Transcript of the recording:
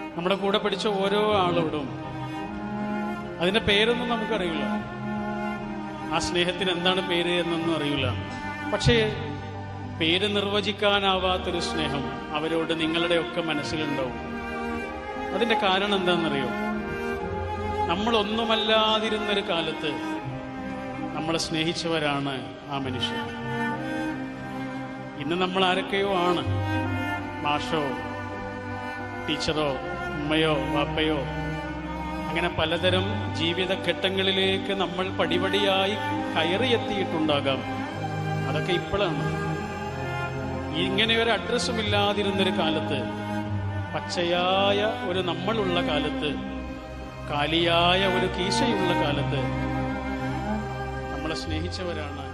നമ്മുടെ കൂടെ പഠിച്ച ഓരോ ആളോടും അതിന്റെ പേരൊന്നും നമുക്കറിയില്ല ആ സ്നേഹത്തിന് എന്താണ് പേര് എന്നൊന്നും അറിയില്ല പക്ഷേ പേര് നിർവചിക്കാനാവാത്തൊരു സ്നേഹം അവരോട് നിങ്ങളുടെ ഒക്കെ മനസ്സിലുണ്ടാവും അതിന്റെ കാരണം എന്താണെന്നറിയോ നമ്മൾ ഒന്നുമല്ലാതിരുന്നൊരു കാലത്ത് നമ്മളെ സ്നേഹിച്ചവരാണ് ആ മനുഷ്യർ ഇന്ന് നമ്മൾ ആരൊക്കെയോ ആണ് മാഷോ ടീച്ചറോ ഉമ്മയോ വാപ്പയോ അങ്ങനെ പലതരം ജീവിത ഘട്ടങ്ങളിലേക്ക് നമ്മൾ പടിപടിയായി കയറിയെത്തിയിട്ടുണ്ടാകാം അതൊക്കെ ഇപ്പോഴാണ് ഇങ്ങനെ ഒരു അഡ്രസ്സും ഇല്ലാതിരുന്നൊരു കാലത്ത് പച്ചയായ ഒരു നമ്മളുള്ള കാലത്ത് കാലിയായ ഒരു കീശയുള്ള കാലത്ത് നമ്മളെ സ്നേഹിച്ചവരാണ്